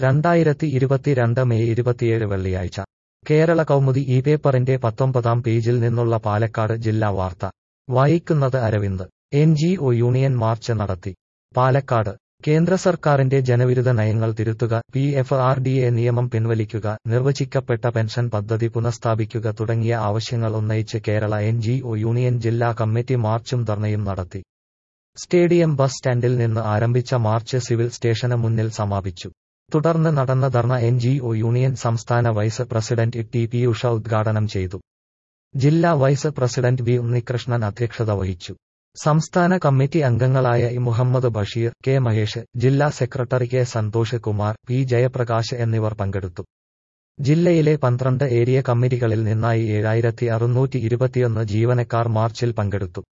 രണ്ടായിരത്തി ഇരുപത്തിരണ്ട് മെയ് ഇരുപത്തിയേഴ് വെള്ളിയാഴ്ച കേരള കൗമുദി ഈ പേപ്പറിന്റെ പത്തൊമ്പതാം പേജിൽ നിന്നുള്ള പാലക്കാട് ജില്ലാ വാർത്ത വായിക്കുന്നത് Aravind N G O union march നടത്തി പാലക്കാട് കേന്ദ്ര സർക്കാരിന്റെ ജനവിരുദ്ധ നയങ്ങൾ തിരുത്തുക P F R D A നിയമം പിൻവലിക്കുക നിർവചിക്കപ്പെട്ട പെൻഷൻ പദ്ധതി പുനഃസ്ഥാപിക്കുക തുടങ്ങിയ ആവശ്യങ്ങൾ ഉന്നയിച്ച് Kerala N G O union ജില്ലാ കമ്മിറ്റി മാർച്ചും ധർണയും നടത്തി സ്റ്റേഡിയം ബസ് സ്റ്റാൻഡിൽ നിന്ന് ആരംഭിച്ച മാർച്ച് സിവിൽ സ്റ്റേഷന് മുന്നിൽ സമാപിച്ചു തുടർന്ന് നടന്ന dharna N G O union സംസ്ഥാന vice president T P Usha ഉദ്ഘാടനം ചെയ്തു ജില്ലാ വൈസ് പ്രസിഡന്റ് വി ഉണ്ണികൃഷ്ണൻ അധ്യക്ഷത വഹിച്ചു സംസ്ഥാന കമ്മിറ്റി അംഗങ്ങളായ ഇ മുഹമ്മദ് ബഷീർ കെ മഹേഷ് ജില്ലാ secretary K Santhosh Kumar P Jayaprakash എന്നിവർ പങ്കെടുത്തു ജില്ലയിലെ പന്ത്രണ്ട് ഏരിയ കമ്മിറ്റികളിൽ നിന്നായി ഏഴായിരത്തി അറുന്നൂറ്റി ഇരുപത്തിയൊന്ന് ജീവനക്കാർ മാർച്ചിൽ പങ്കെടുത്തു